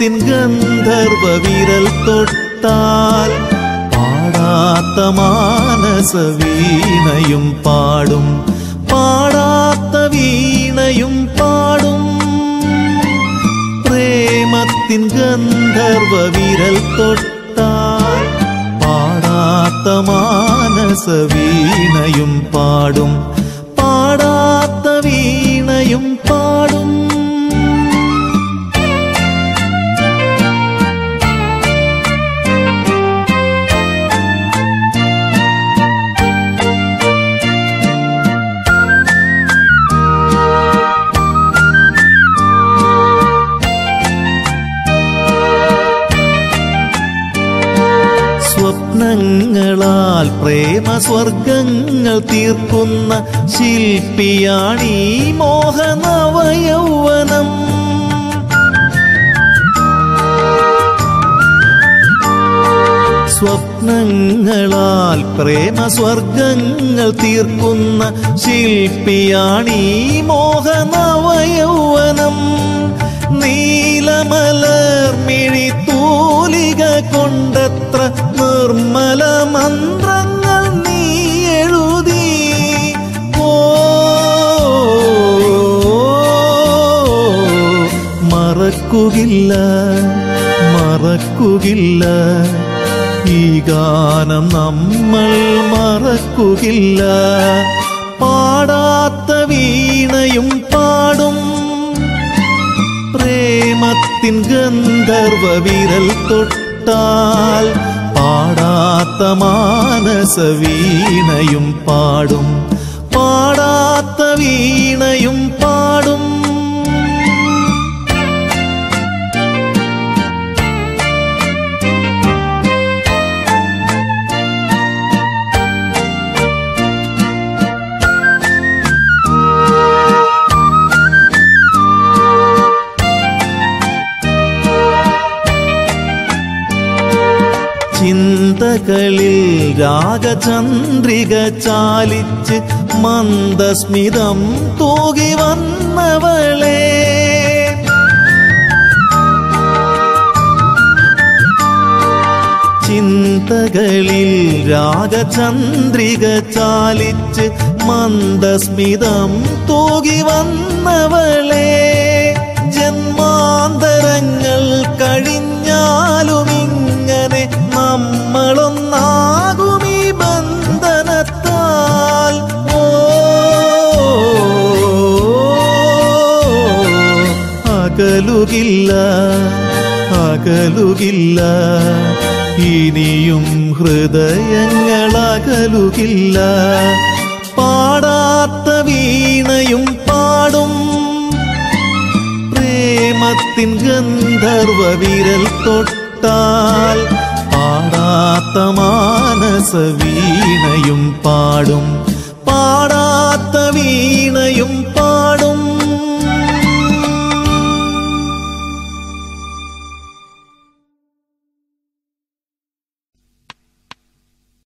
പ്രേമത്തിൻ ഗന്ധർവ വിരൽ തൊട്ടാൽ പാടാത്ത മാനസ വീണയും പാടും പാടാത്ത വീണയും പാടും പ്രേമത്തിൻ ഗന്ധർവ വിരൽ തൊട്ടാൽ പാടാത്ത മാനസ വീണയും പാടും പാടാത്ത വീണയും പാടും സ്വപ്നങ്ങളാൽ പ്രേമ സ്വർഗങ്ങൾ തീർക്കുന്ന ശില്പിയാണീ മോഹനവയൗവനം സ്വപ്നങ്ങളാൽ പ്രേമ സ്വർഗങ്ങൾ തീർക്കുന്ന ശില്പിയാണീ മോഹനവയൗവനം നീലമലർമിഴി തൂലിക കൊണ്ടത്ര നിർമ്മല മന്ത്രങ്ങൾ നീ എഴുതി ഓ മറക്കുകില്ല മറക്കുകില്ല ഈ ഗാനം നമ്മൾ മറക്കുകില്ല പാടാത്ത വീണയും പാടും പ്രേമത്തിൻ ഗന്ധർവ വിരൽ തൊട്ടാൽ പാടാത്ത മാനസ വീണയും പാടും പാടാത്ത വീണയും പാടും ചിന്തകളിൽ രാഗചന്ദ്രിക ചാലിച്ച് മന്ദസ്മിതം തൂകി വന്നവളെ ചിന്തകളിൽ രാഗചന്ദ്രിക ചാലിച്ച് മന്ദസ്മിതം തൂകി വന്നവളെ ജന്മാന്തരങ്ങൾ കഴിഞ്ഞാലും ഇങ്ങനെ നമ്മളൊന്നാകും ഈ ബന്ധനത്താൽ ഓ അകലുകില്ല അകലുകില്ല ഇനിയും ഹൃദയങ്ങൾ അകലുകില്ല പാടാത്ത വീണയും പാടും പ്രേമത്തിൻ ഗന്ധർവ വിരൽ തൊട്ടാൽ പാടാത്ത മാനസ വീണയും പാടും പാടാ